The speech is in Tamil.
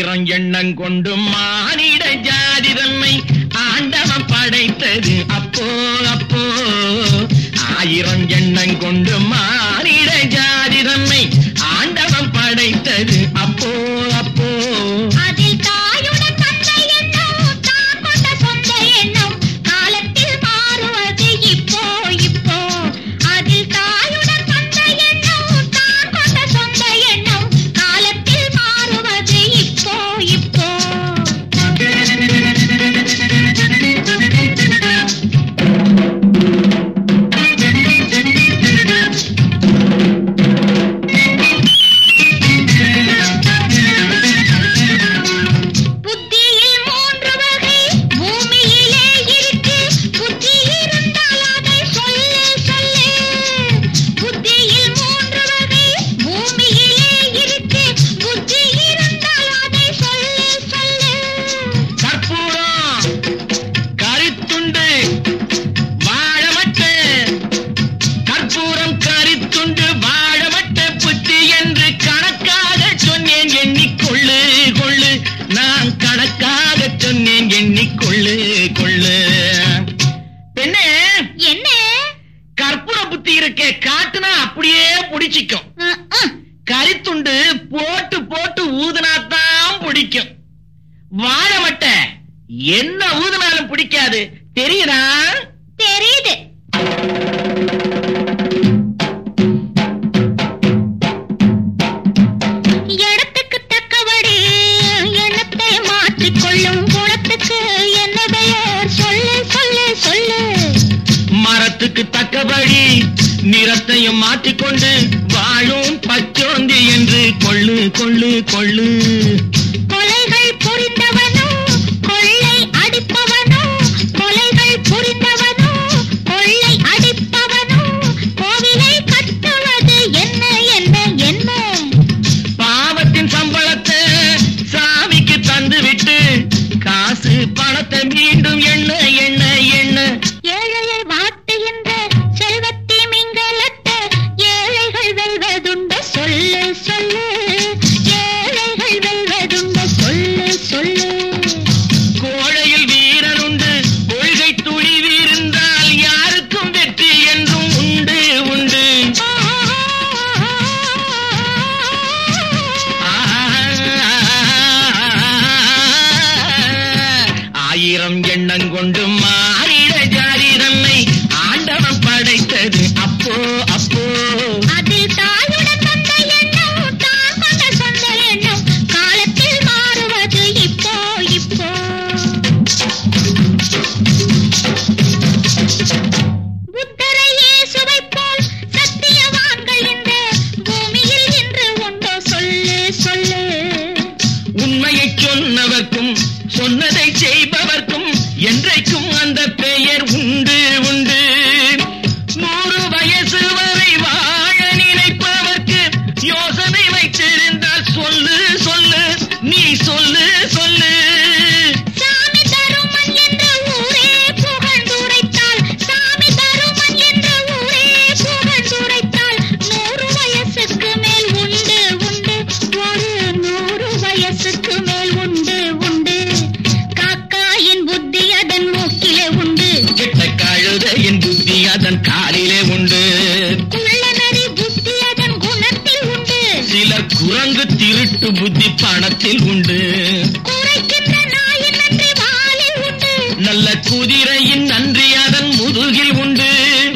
ஆயிரம் எண்ணம் கொண்டு மானிட ஜாதி தன்மை ஆண்டவன் படைத்தது அப்போ அப்போ ஆயிரம் எண்ணம் கொண்டு மானிட ஜாதி தன்மை ஆண்டவன் படைத்தது அப்போ அப்போ அதில் தாயுடன் தந்தை எண்ணம் தான் கொண்ட சொந்த எண்ணம் காலத்தில் மாறுவது இப்போ இப்போ அதில் தாயுடன் தந்தை எண்ணம் தான் கொண்ட சொந்த எண்ணம் காலத்தில் மாறுவது இப்போ இப்போ புத்தியில் மூன்று வகை பூமியிலே இருக்கு புத்தி இருந்தால் அதை சொல்லு சொல்லு புத்தியில் மூன்று வகை பூமியிலே இருக்கு புத்தி இருந்தால் அதை சொல்லு சொல்லு கற்பூரம் கரித்துண்டு வாழமட்டு கற்பூரம் கரித்துண்டு வாழமட்ட புத்தி என்று கணக்காக சொன்னேன் எண்ணிக்கொள்ளு கொள்ளு நான் கணக்காக சொன்னேன் எண்ணிக்கொள்ளு கொள்ளு பெண்ணே என்ன கற்பூர புத்தி இருக்கே காட்டுனா அப்படியே பிடிச்சிக்கும் அஹ், அஹ். கரித்துண்டு போட்டு போட்டு ஊதுனாத்தான் பிடிக்கும் வாழமட்டை என்ன ஊதுனாலும் பிடிக்காது தெரியுதா தெரியுது இடத்துக்கு தக்கபடி எண்ணத்தை மாற்றிக்கொள்ளும் குணத்துக்கு என்ன பெயர் சொல்லு சொல்லு சொல்லு மரத்துக்கு தக்கபடி நிறத்தையும் மாற்றிக்கொண்டு வாழும் பச்சோந்தி என்று கொள்ளு கொள்ளு கொள்ளு கொலைகள் புரிந்தவனோ கொள்ளை அடிப்பவனோ கொலைகள் புரிந்தவனோ கொள்ளை அடிப்பவனோ கோவிலை கட்டுவது என்ன என்ன என்ன பாவத்தின் சம்பளத்தை சாமிக்கு தந்து விட்டு காசு பணத்தை மீண்டும் எண்ண எண்ண எண்ண ஏழையை வாட்டுகின்ற செல்வத்தி மிங்கலத்த ஏழைகள் வெல்வதுண்ட சொல்லு சொல்லு ஏழைகள் வெல்வதுண்ட சொல்லு சொல்லு கோழையில் வீரன் உண்டு கொள்கை துணிவிருந்தால் யாருக்கும் வெற்றி என்றும் உண்டு உண்டு ஆயிரம் எண்ணம் கொண்டு மாறிட ஜாதி தன்னை ஆண்டவன் படைத்தது அப்போ அப்போ அதில் தாயுடன் வந்த எண்ணம் தான் கொண்ட சொந்த எண்ணம் காலத்தில் மாறுவது இப்போ இப்போ புத்தரை இயேசுவைப் போல் சத்தியவான்கள் இந்த பூமியில் இன்று உண்டோ சொல்லு சொல்லு உண்மையை சொன்னவர்க்கும் சொன்னதை செய்பவர்க்கும் என்றைக்கும் அந்த பெயர் உண்டு உண்டு நூறு வயசு வரை வாழ நினைப்பவர்க்கு யோசனை வைத்திருந்தால் சொல்லு சொல்லு நீ சொல்லு சொல்லு சாமி தருமன் என்ற ஊரே புகழ்ந்துரைத்தால் சாமி தருமன் என்ற ஊரே புகழ்ந்துரைத்தால் நூறு வயசுக்கு மேல் உண்டு உண்டு ஒரு நூறு வயசுக்கு மேல் உண்டு உண்டு காக்காயின் புத்தி அதன் மூக்கிலே உண்டு கெட்ட கழுதையின் புத்தி அதன் காலிலே உண்டு குள்ளநரி புத்தி அதன் குணத்தில் உண்டு சிலர் குரங்கு திருட்டு புத்தி பணத்தில் உண்டு குறைக்கின்ற நாயின் நன்றி வாலில் உண்டு நல்ல குதிரையின் நன்றி அதன் முதுகில் உண்டு